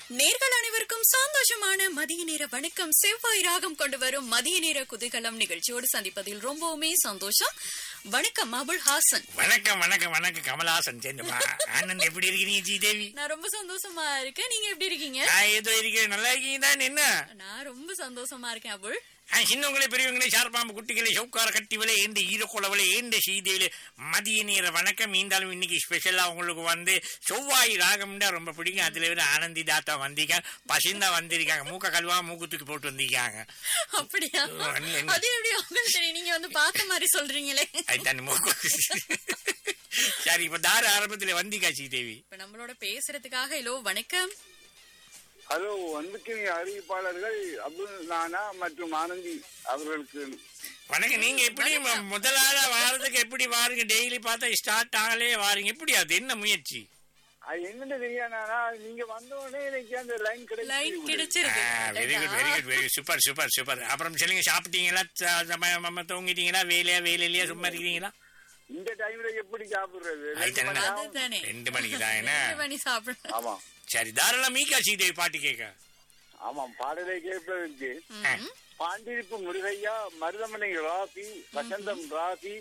நேர்கள் அனைவருக்கும் சந்தோஷமான மதிய நேர வணக்கம் செவ்வாய் ராகம் கொண்டு வரும் மதிய நேர குதூகலம் நிகழ்ச்சியோடு சந்திப்பதில் ரொம்பவுமே சந்தோஷம் வணக்கம் அபுல் ஹாசன் வணக்கம் வணக்கம் வணக்கம் கமலஹாசன் சேர்ந்துமா ஆனந்த் எப்படி இருக்கீங்க ஜீதேவி நான் ரொம்ப சந்தோஷமா இருக்கேன் நீங்க எப்படி இருக்கீங்க நான் ஏதோ இருக்கிறேன் நல்லா இருக்கீங்க தான் என்ன நான் ரொம்ப சந்தோஷமா இருக்கேன் அபுல் ஆ, சின்னவங்களே பெரியவங்களே சார்பாம்பு குட்டிகளே சவுக்கார கட்டிவளே ஏண்டு ஈரக்குளவளே ஏண்டு சீதையில மதிய நேர வணக்கம் இருந்தாலும் இன்னைக்கு ஸ்பெஷலா உங்களுக்கு வந்து செவ்வாய் ராகம்னா ரொம்ப பிடிக்கும் அதுல விட ஆனந்தி தாத்தா வந்திருக்காங்க பசிந்தா வந்திருக்காங்க மூக்க கழுவா மூக்குத்துக்கு போட்டு வந்திருக்காங்க அப்படியா என்ன, என்ன? அது எப்படி உங்களுக்கு தெரியும் நீங்க வந்து பார்த்த மாதிரி சொல்றீங்களே அதுதான் மூக்கு சரி இப்ப தார ஆரம்பத்துல வந்திக்கா சீதேவி இப்ப நம்மளோட பேசுறதுக்காக ஹலோ வணக்கம் ஹலோ வந்திருக்கிற அறிவிப்பாளர்கள் அப்துல் நானா மற்றும் ஆனந்தி அவர்களுக்கு வணக்கம் நீங்க எப்படி மு- முதலாளா வாரத்துக்கு எப்படி வாருங்க டெய்லி பார்த்தா ஸ்டார்ட் ஆகலே வாருங்க எப்படி அது என்ன முயற்சி அது என்னன்னு தெரியாதானா நீங்க வந்த உடனே எனக்கு அந்த லைன் லைன் கிடைச்சு கிடைச்சிருக்கு very good very good very super super super அப்புறம் சொல்லுங்க சாப்பிட்டீங்களா ச- சம- மம தூங்கிட்டீங்களா வேலையா வேலையிலயா சும்மா இருக்கிறீங்களா இந்த டைம்ல எப்படி சாப்பிடுறது ரெண்டு அதுதானே. மணி நேரம். அதுதானே ரெண்டு மணிக்கு தான் என்ன ரெண்டு மணி சாப்பிடணும் ஆமா சரி தாராளம் மீகா சீதேவி பாட்டு கேட்க ஆமா பாடலை கேட்பதற்கு ம். பாண்டிருப்பு முருகையா மருதமனை ராஃபி வசந்தம் ராஃபி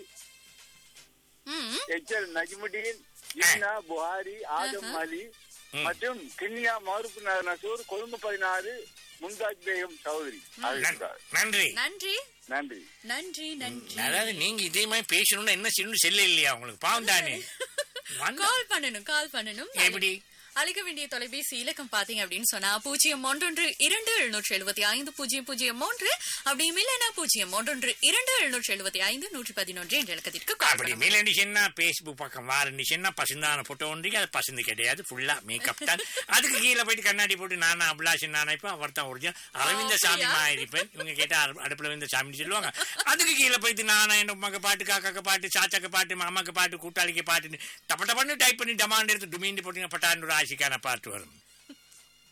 ம். எச் எல் நஜ்முடீன் இன்னா புகாரி ஆதம் அலி ம். மற்றும் கிண்ணியா மாருப்பு நசூர் கொழும்பு பதினாறு மும்தாஜ் பேகம் சௌதரி நன்- அறிவித்தார். நன்றி நன்றி நன்றி நன்றி நன்றி அதாவது நீங்க இதே மாதிரி பேசணும்னா என்ன செய்யணும் செல்ல இல்லையா உங்களுக்கு பாவம் தானே வந்தா- கால் பண்ணணும் கால் பண்ணணும் எப்படி அழைக்க வேண்டிய தொலைபேசி இலக்கம் பாத்தீங்க அப்படின்னு சொன்னா பூஜ்ஜியம் ஒன்றொன்று இரண்டு எழுநூற்றி எழுபத்தி ஐந்து பூஜ்ஜியம் பூஜ்ஜியம் மூன்று அப்படியும் இல்லைன்னா பூஜ்ஜியம் ஒன்றொன்று இரண்டு எழுநூற்றி எழுபத்தி ஐந்து நூற்றி பதினொன்று என்ற இலக்கத்திற்கு கால் அப்படி பண்ணணும் மேலண்டிஷன்னா பேஸ்புக் பக்கம் வாரண்டிஷன்னா பசுந்தான போட்டோ ஒன்றைக்கு அது பசுந்து கிடையாது ஃபுல்லா மேக்கப் தான் அதுக்கு கீழே போயிட்டு கண்ணாடி போட்டு நானா அபிலாஷன் நானா இப்போ அவர் தான் ஒரிஜினல் அரவிந்த சாமி அப்படியா? மாயிருப்பேன் இவங்க கேட்டா அடு- அடுப்புல விழுந்த சாமின்னு சொல்லுவாங்க அதுக்கு கீழே போயிட்டு நானா என் உமாக்கு பாட்டு காக்காக்கு பாட்டு சாச்சாக்கு பாட்டு மாமாக்கு பாட்டு கூட்டாளிக்கு பாட்டுன்னு டப்ப டப்பன்னு டைப் பண்ணி டமாண்ட் எடுத்து டுமீண்டு போட்டீங்க பட்டாண்டு ஒரு ஆசிக்கான பாட்டு வரும்